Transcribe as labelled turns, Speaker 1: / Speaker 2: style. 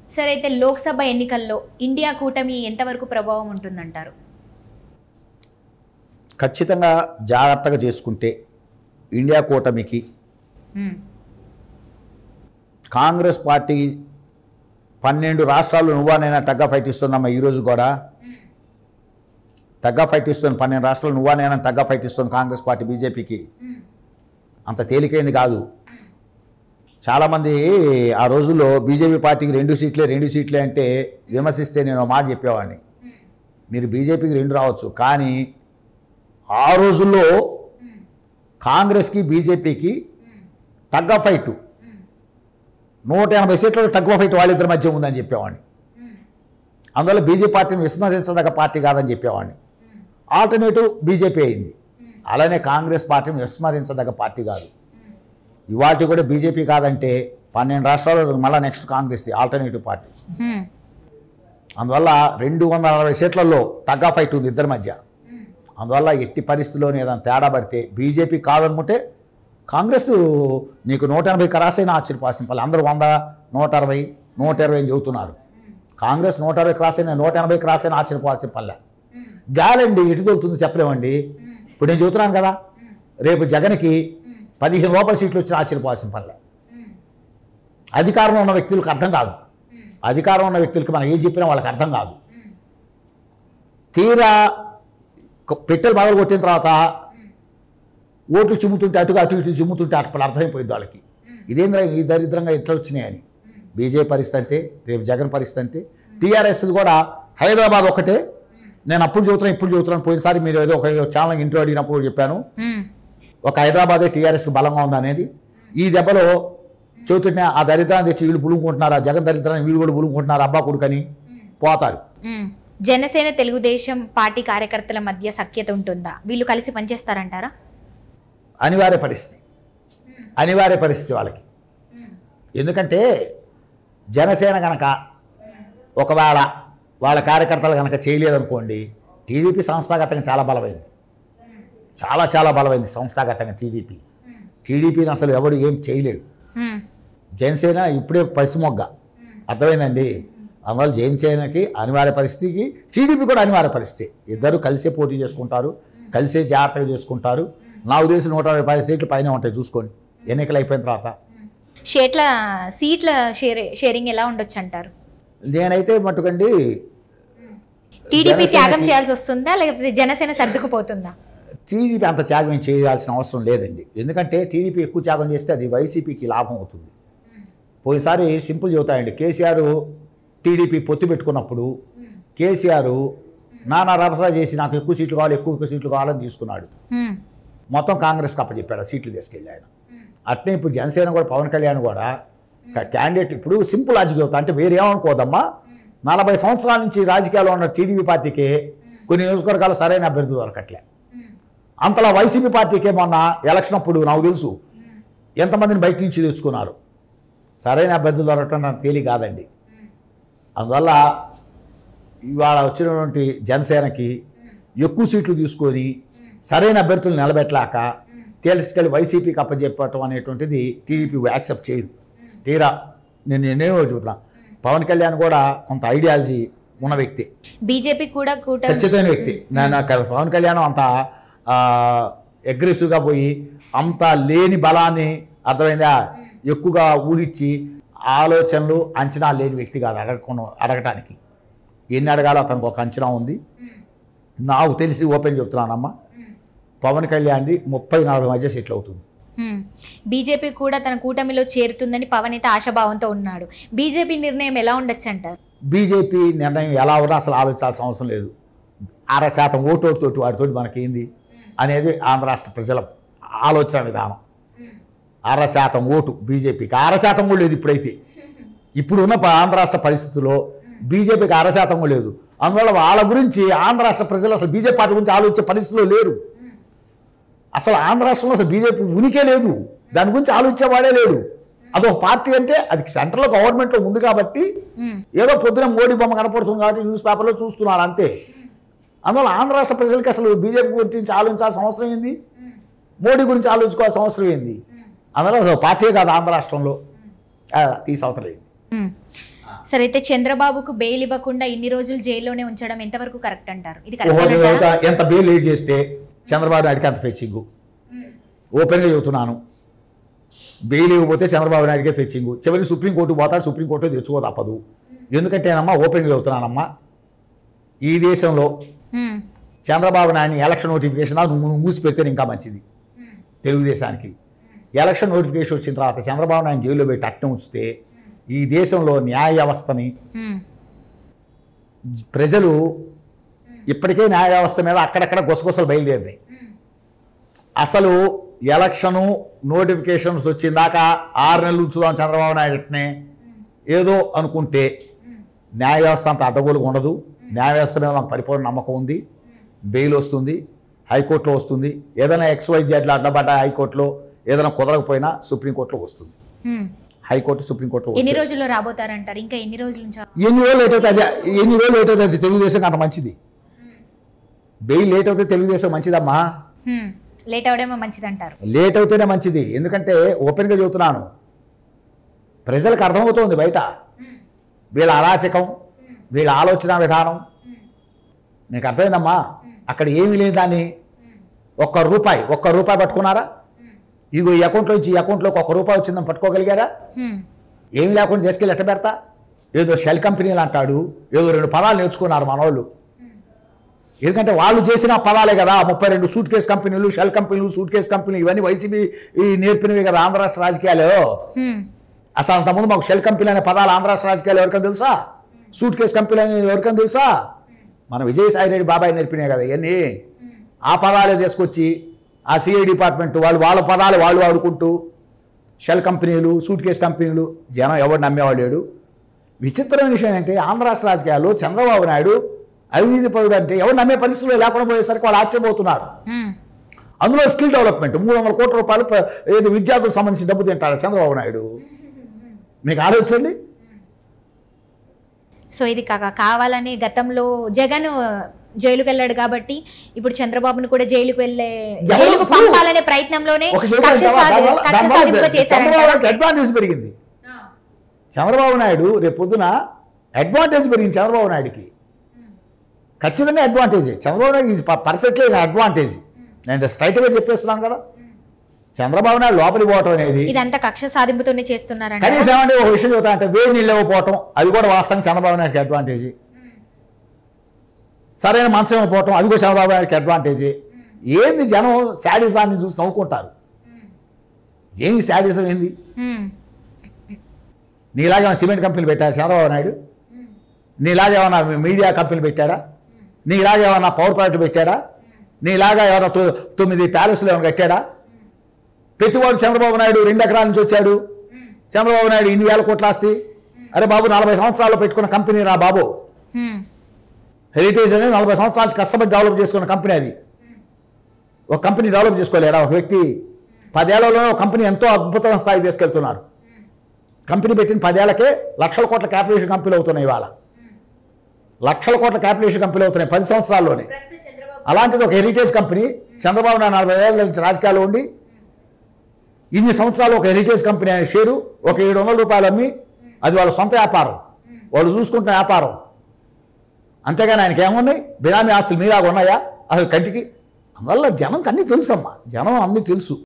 Speaker 1: సరే అయితే లోక్సభ ఎన్నికల్లో ఇండియా కూటమి ఎంతవరకు ప్రభావం ఉంటుందంటారు
Speaker 2: ఖచ్చితంగా జాగ్రత్తగా చేసుకుంటే ఇండియా కూటమికి
Speaker 1: మ్మ్.
Speaker 2: కాంగ్రెస్ పార్టీ పన్నెండు రాష్ట్రాలు నువ్వానైనా టగ్గా ఫైట్ ఇస్తుందమ్మా ఈరోజు కూడా టగ్గా ఫైట్ ఇస్తుంది పన్నెండు రాష్ట్రాలు నువ్వానైనా టగ్గా ఫైట్ ఇస్తుంది కాంగ్రెస్ పార్టీ బీజేపీకి అంత తేలికైంది కాదు చాలామంది ఆ రోజుల్లో బీజేపీ పార్టీకి రెండు సీట్లే రెండు సీట్లే అంటే విమర్శిస్తే నేను ఒక మాట చెప్పేవాడిని మీరు బీజేపీకి రెండు రావచ్చు కానీ ఆ రోజుల్లో కాంగ్రెస్కి బీజేపీకి టగ్ ఆఫ్ ఫైట్ నూట ఎనభై సీట్లలో టగ్ ఆఫ్ ఫైట్ వాళ్ళిద్దరి మధ్య ఉందని చెప్పేవాడిని అందువల్ల బీజేపీ పార్టీని విస్మరించదగ్గ పార్టీ కాదని చెప్పేవాడిని ఆల్టర్నేటివ్ బీజేపీ అయింది అలానే కాంగ్రెస్ పార్టీని విస్మరించదగ్గ పార్టీ కాదు ఇవాటి కూడా బీజేపీ కాదంటే పన్నెండు రాష్ట్రాల్లో మళ్ళీ నెక్స్ట్ కాంగ్రెస్ ఆల్టర్నేటివ్ పార్టీ
Speaker 1: మ్మ్.
Speaker 2: అందువల్ల రెండు వందల అరవై సీట్లలో టగ్ ఆఫ్ ఫైట్ ఉంది ఇద్దరి మధ్య అందువల్ల ఎట్టి పరిస్థితుల్లోనే ఏదైనా తేడా పడితే బీజేపీ కాదనుకుంటే కాంగ్రెస్ నీకు నూట ఎనభై క్రాస్ అయినా ఆశ్చర్యపాల్సిన పల్లె అందరూ వంద నూట అరవై నూట ఇరవై అని చెబుతున్నారు కాంగ్రెస్ నూట అరవై క్రాస్ అయినా నూట ఎనభై క్రాస్ అయినా ఆశ్చర్యపాల్సిన పల్లె గాలండి ఎటు తోలుతుంది చెప్పలేమండి ఇప్పుడు నేను చెబుతున్నాను కదా రేపు జగన్కి పదిహేను లోపల సీట్లు వచ్చిన ఆశ్చర్యపోవాల్సిన పనిలే అధికారంలో ఉన్న వ్యక్తులకు అర్థం కాదు అధికారం ఉన్న వ్యక్తులకి మనం ఏం చెప్పినా వాళ్ళకి అర్థం కాదు తీరా కొ- పెట్టెలు మొదలు కొట్టిన తర్వాత ఓట్లు చిమ్ముతుంటే అటుగా అటు ఇటు చిమ్ముతుంటే అప్పుడు అర్థమైపోయింది వాళ్ళకి ఇదేంద్ర ఈ దరిద్రంగా ఎట్లా వచ్చినాయని బీజేపీ పరిస్థితి అంతే రేపు జగన్ పరిస్థితి అంతే టీఆర్ఎస్ కూడా హైదరాబాద్ ఒకటే నేను అప్పుడు చదువుతున్నాను ఇప్పుడు చదువుతున్నాను పోయినసారి మీరు ఏదో ఒక ఛానల్ ఇంటర్వ్యూ అడిగినప్పుడు చెప్పాను
Speaker 1: మ్మ్.
Speaker 2: ఒక హైదరాబాదే టీఆర్ఎస్కి బలంగా ఉందనేది ఈ దెబ్బలో చదువుతుంటే ఆ దరిద్రాన్ని తెచ్చి వీళ్ళు పులుముకుంటున్నారు ఆ జగన్ దరిద్రాన్ని వీళ్ళు కూడా పులుముకుంటున్నారు అబ్బా కొడుకని పోతారు
Speaker 1: మ్మ్. జనసేన తెలుగుదేశం పార్టీ కార్యకర్తల మధ్య సఖ్యత ఉంటుందా వీళ్ళు కలిసి పనిచేస్తారంటారా
Speaker 2: అనివార్య పరిస్థితి అనివార్య పరిస్థితి వాళ్ళకి ఎందుకంటే జనసేన కనుక ఒకవేళ వాళ్ళ కార్యకర్తలు కనుక చేయలేదనుకోండి టీడీపీ సంస్థాగతంగా చాలా బలమైంది చాలా చాలా బలమైంది సంస్థాగతంగా టీడీపీ టీడీపీని అసలు ఎవడు ఏం చేయలేడు
Speaker 1: మ్మ్.
Speaker 2: జనసేన ఇప్పుడే పసిమొగ్గ అర్థమైందండి అందువల్ల జనసేనకి అనివార్య పరిస్థితికి టీడీపీ కూడా అనివార్య పరిస్థితి ఇద్దరు కలిసే పోటీ చేసుకుంటారు కలిసే జాగ్రత్తగా చేసుకుంటారు నా ఉద్దేశం నూట అరవై పది సీట్లు పైన ఉంటాయి చూసుకోండి ఎన్నికలు అయిపోయిన తర్వాత
Speaker 1: షేట్ల సీట్ల షేర్ షేరింగ్ ఎలా ఉండొచ్చు అంటారు
Speaker 2: నేనైతే మట్టుకండి
Speaker 1: టీడీపీ
Speaker 2: జనసేనకి-
Speaker 1: త్యాగం చేయాల్సి వస్తుందా లేకపోతే జనసేన సర్దుకుపోతుందా
Speaker 2: టీడీపీ అంత త్యాగం ఏం చేయాల్సిన అవసరం లేదండి ఎందుకంటే టీడీపీ ఎక్కువ త్యాగం చేస్తే అది వైసీపీకి లాభం అవుతుంది పోయినసారి సింపుల్ చెబుతాయండి కేసీఆర్ టీడీపీ పొత్తు పెట్టుకున్నప్పుడు కేసీఆర్ నానా రభస చేసి నాకు ఎక్కువ సీట్లు కావాలి ఎక్కువ ఎక్కువ సీట్లు కావాలని తీసుకున్నాడు
Speaker 1: మ్మ్.
Speaker 2: మొత్తం కాంగ్రెస్కి అప్పచెప్పాడు ఆ సీట్లు తీసుకెళ్ళి ఆయన అట్నే ఇప్పుడు జనసేన కూడా పవన్ కళ్యాణ్ కూడా క్యాండిడేట్ ఇప్పుడు సింపుల్ లాజిక్ చెబుతా అంటే వేరే ఏమనుకోదమ్మా నలభై సంవత్సరాల నుంచి రాజకీయాల్లో ఉన్న టీడీపీ పార్టీకి కొన్ని నియోజకవర్గాలు సరైన అభ్యర్థి దొరకట్లే అంతలా వైసీపీ పార్టీకే మొన్న ఎలక్షన్ అప్పుడు నాకు తెలుసు ఎంతమందిని బయట నుంచి తెచ్చుకున్నారు సరైన అభ్యర్థులు దొరకటం నాకు తేలి కాదండి అందువల్ల ఇవాళ వచ్చినటువంటి జనసేనకి ఎక్కువ సీట్లు తీసుకొని సరైన అభ్యర్థులు నిలబెట్టలేక తీసుకెళ్ళి వైసీపీకి అప్పచెప్పటం అనేటువంటిది టీడీపీ యాక్సెప్ట్ చేయదు తీరా నేను నేనేమో చెబుతున్నా పవన్ కళ్యాణ్ కూడా కొంత ఐడియాలజీ ఉన్న వ్యక్తి
Speaker 1: బీజేపీ కూడా కూటమి
Speaker 2: ఖచ్చితమైన వ్యక్తి నేను అక్కడ పవన్ కళ్యాణ్ అంత అగ్రెసివ్గా పోయి అంత లేని బలాన్ని అర్థమైందా ఎక్కువగా ఊహించి ఆలోచనలు అంచనా లేని వ్యక్తి కాదు అడగకుండా అడగటానికి ఎన్ని అడగాలో అతనికి ఒక అంచనా ఉంది నాకు తెలిసి ఓపెన్ చెప్తున్నానమ్మా పవన్ కళ్యాణ్ది ముప్పై నలభై మధ్య సెటిల్ అవుతుంది
Speaker 1: మ్మ్. బీజేపీ కూడా తన కూటమిలో చేరుతుందని పవన్ అయితే ఆశాభావంతో ఉన్నాడు బీజేపీ నిర్ణయం ఎలా ఉండొచ్చు అంటారు
Speaker 2: బీజేపీ నిర్ణయం ఎలా ఉన్నా అసలు ఆలోచించాల్సిన అవసరం లేదు అర శాతం ఓటోటితోటి వాటితోటి మనకేంది అనేది ఆంధ్ర రాష్ట్ర ప్రజల ఆలోచన విధానం అర శాతం ఓటు బీజేపీకి అర శాతం కూడా లేదు ఇప్పుడైతే ఇప్పుడున్న ప- ఆంధ్ర రాష్ట్ర పరిస్థితుల్లో బీజేపీకి అర శాతం కూడా లేదు అందువల్ల వాళ్ళ గురించి ఆంధ్ర రాష్ట్ర ప్రజలు అసలు బీజేపీ పార్టీ గురించి ఆలోచించే పరిస్థితిలో లేరు అసలు ఆంధ్ర రాష్ట్రంలో అసలు బీజేపీ ఉనికే లేదు దాని గురించి ఆలోచించేవాడే లేడు అదొక పార్టీ అంటే అది సెంట్రల్ గవర్నమెంట్లో ఉంది కాబట్టి
Speaker 1: మ్మ్.
Speaker 2: ఏదో పొద్దున మోడీ బొమ్మ కనపడుతుంది కాబట్టి న్యూస్ పేపర్లో చూస్తున్నారు అంతే అందువల్ల ఆంధ్ర రాష్ట్ర ప్రజలకి అసలు బీజేపీ గురించి ఆలోచించాల్సిన అవసరం ఏంది మోడీ గురించి ఆలోచించుకోవాల్సిన అవసరం ఏంది అందువల్ల అసలు పార్టీ కాదు ఆంధ్ర రాష్ట్రంలో ఆ, తీసి అవతలేదు
Speaker 1: మ్మ్. సరే అయితే చంద్రబాబుకు బెయిల్ ఇవ్వకుండా ఇన్ని రోజులు జైల్లోనే ఉంచడం ఎంతవరకు కరెక్ట్ అంటారు ఇది
Speaker 2: ఓహో,
Speaker 1: కరెక్ట్
Speaker 2: ఎంత ఎంత బెయిల్ లేట్ చేస్తే చంద్రబాబు నాయుడికి అంత ఫెచ్చింగు ఓపెన్గా చెబుతున్నాను బెయిల్ ఇవ్వకపోతే చంద్రబాబు నాయుడికే ఫెచ్చింగు చివరి సుప్రీంకోర్టు పోతాడు సుప్రీంకోర్టు తెచ్చుకో తప్పదు ఎందుకంటేనమ్మా ఓపెన్గా చెబుతున్నానమ్మా ఈ దేశంలో చంద్రబాబు నాయుడిని ఎలక్షన్ నోటిఫికేషన్ దాకా నువ్వు మూసి పెడితే ఇంకా మంచిది తెలుగుదేశానికి ఎలక్షన్ నోటిఫికేషన్ వచ్చిన తర్వాత చంద్రబాబు నాయుడు జైల్లో పెట్టి అట్నే ఉంచితే ఈ దేశంలో న్యాయ వ్యవస్థని ప్రజలు ఇప్పటికే న్యాయ వ్యవస్థ మీద అక్కడక్కడ గుసగుసలు బయలుదేరినాయి అసలు ఎలక్షను నోటిఫికేషన్స్ వచ్చిన దాకా ఆరు నెలలు ఉంచుదాం చంద్రబాబు నాయుడునే ఏదో అనుకుంటే న్యాయ వ్యవస్థ అంత అడ్డగోలుగా ఉండదు న్యాయ వ్యవస్థ మీద మాకు పరిపూర్ణ నమ్మకం ఉంది బెయిల్ వస్తుంది హైకోర్టులో వస్తుంది ఏదైనా ఎక్స్వైజెడ్లో అడ్డబడ్డ హైకోర్టులో ఏదైనా కుదరకపోయినా సుప్రీంకోర్టులో వస్తుంది హైకోర్టు సుప్రీంకోర్టులో
Speaker 1: ఎన్ని
Speaker 2: వచ్చేస్తుంది.
Speaker 1: రోజుల్లో రాబోతారంటారు ఇంకా ఎన్ని రోజుల నుంచి
Speaker 2: ఎన్ని రోజులు లేట్ అవుతుంది అది ఎన్ని రోజులు లేట్ అవుతుంది అది తెలుగుదేశం అంత మంచిది బెయిల్ లేట్ అవుతే తెలుగుదేశం మంచిదమ్మా
Speaker 1: లేట్ అవడమే మంచిది అంటారు
Speaker 2: లేట్ అవుతేనే మంచిది ఎందుకంటే ఓపెన్గా చెబుతున్నాను ప్రజలకు అర్థమవుతోంది బయట వీళ్ళ అరాచకం వీళ్ళ ఆలోచన విధానం మీకు అర్థమైందమ్మా అక్కడ ఏమీ లేని దాన్ని ఒక్క రూపాయి ఒక్క రూపాయి పట్టుకున్నారా ఇగో ఈ అకౌంట్లో నుంచి ఈ అకౌంట్లోకి ఒక్క రూపాయి వచ్చిందని పట్టుకోగలిగారా ఏమి లేకుండా తీసుకెళ్ళి ఎట్ట పెడతా ఏదో షెల్ కంపెనీలు అంటాడు ఏదో రెండు పదాలు నేర్చుకున్నారు మనోళ్ళు ఎందుకంటే వాళ్ళు చేసిన పదాలే కదా ముప్పై రెండు suitcase companies shell companies suitcase companies ఇవన్నీ వైసీపీ ఈ నేర్పినవి కదా ఆంధ్ర రాష్ట్ర రాజకీయాలు అసలు అంతకుముందు మాకు షెల్ కంపెనీ అనే పదాలు ఆంధ్ర రాష్ట్ర రాజకీయాలు ఎవరికైనా తెలుసా సూట్ కేస్ కంపెనీ అనేది ఎవరికైనా తెలుసా మన విజయసాయి రెడ్డి బాబాయ్ నేర్పినాయి కదా ఇవన్నీ ఆ పదాలే తీసుకొచ్చి ఆ సిఐ డిపార్ట్మెంట్ వాళ్ళు వాళ్ళ పదాలు వాళ్ళు వాడుకుంటూ షెల్ కంపెనీలు సూట్ కేస్ కంపెనీలు జనం ఎవరు నమ్మేవాడు లేడు విచిత్రమైన విషయం ఏంటంటే ఆంధ్ర రాష్ట్ర రాజకీయాల్లో చంద్రబాబు నాయుడు అవినీతి పరుడు అంటే ఎవరు నమ్మే పరిస్థితులు లేకుండా పోయేసరికి వాళ్ళు ఆశ్చర్యపోతున్నారు అందులో స్కిల్ డెవలప్మెంట్ మూడు వందల కోట్ల రూపాయలు ప్ర- ఏది విద్యార్థులకు సంబంధించి డబ్బు తింటాడు చంద్రబాబు నాయుడు మీకు ఆలోచించండి
Speaker 1: సో ఇది కాక కావాలని గతంలో జగన్ జైలుకి వెళ్ళాడు కాబట్టి ఇప్పుడు చంద్రబాబును కూడా జైలుకు వెళ్ళే
Speaker 2: ఎవరు?
Speaker 1: జైలుకు పంపాలనే ప్రయత్నంలోనే
Speaker 2: ఒక చేత
Speaker 1: కక్ష
Speaker 2: దాని
Speaker 1: సాధి-
Speaker 2: వల్ల-
Speaker 1: కక్ష
Speaker 2: దాని వల్ల
Speaker 1: సాధింపుగా
Speaker 2: చంద్రబాబు
Speaker 1: చేశారంటారా
Speaker 2: నాయుడుకి అడ్వాంటేజ్ పెరిగింది చంద్రబాబు నాయుడు రేపు పొద్దున అడ్వాంటేజ్ పెరిగింది చంద్రబాబు నాయుడుకి ఖచ్చితంగా advantage Chandrababu Naidu is perfectly advantage నేను స్ట్రైట్గా చెప్పేస్తున్నాను కదా చంద్రబాబు నాయుడు లోపలికి పోవటం అనేది
Speaker 1: ఇదంతా కక్ష సాధింపుతోనే చేస్తున్నారంట
Speaker 2: కనీసం ఏమంటే ఒక విషయం చెబుతా అంటే వేడి నీళ్ళు ఇవ్వకపోవటం అది కూడా వాస్తవం చంద్రబాబు నాయుడుకి అడ్వాంటేజ్ సరైన మంచం ఇవ్వకపోవటం అది కూడా చంద్రబాబు నాయుడుకి అడ్వాంటేజ్ ఏంది జనం శాడిజాన్ని చూసి నవ్వుకుంటారు ఏమి శాడిజం ఏంది నీలాగా ఏమైనా సిమెంట్ కంపెనీలు పెట్టాడా చంద్రబాబు నాయుడు నీలాగా ఏమైనా మీడియా కంపెనీలు పెట్టాడా నీలాగా ఏమైనా పవర్ ప్లాంట్లు పెట్టాడా నీలాగా ఏమైనా తొ- తొమ్మిది ప్యాలెస్లు ఏమైనా కట్టాడా ప్రతివాడు చంద్రబాబు నాయుడు రెండు ఎకరాల నుంచి వచ్చాడు చంద్రబాబు నాయుడు ఇన్ని వేల కోట్ల ఆస్తి అరే బాబు నలభై సంవత్సరాల్లో పెట్టుకున్న కంపెనీ రా బాబు హెరిటేజ్ అనేది నలభై సంవత్సరాల నుంచి కష్టపడి డెవలప్ చేసుకున్న కంపెనీ అది ఒక కంపెనీ డెవలప్ చేసుకోలేడా ఒక వ్యక్తి పదేళ్లలో ఒక కంపెనీ ఎంతో అద్భుతమైన స్థాయికి తీసుకెళ్తున్నారు కంపెనీ పెట్టిన పదేళ్లకే లక్షల కోట్ల క్యాపిటేషన్ కంపెనీలు అవుతున్నాయి ఇవాళ లక్షల కోట్ల క్యాపిటేషన్ కంపెనీలు అవుతున్నాయి పది సంవత్సరాల్లోనే అలాంటిది ఒక హెరిటేజ్ కంపెనీ చంద్రబాబు నాయుడు నలభై ఏళ్ళ నుంచి రాజకీయాలు ఉండి ఇన్ని సంవత్సరాలు ఒక హెరిటేజ్ కంపెనీ అనే షేరు ఒక ఏడు వందల రూపాయలు అమ్మి అది వాళ్ళ సొంత వ్యాపారం వాళ్ళు చూసుకుంటున్న వ్యాపారం అంతేగాని ఆయనకి ఏమున్నాయి బినామీ ఆస్తులు మీలాగా ఉన్నాయా అసలు కంటికి అందువల్ల జనంకి అన్నీ తెలుసమ్మా జనం అన్నీ తెలుసు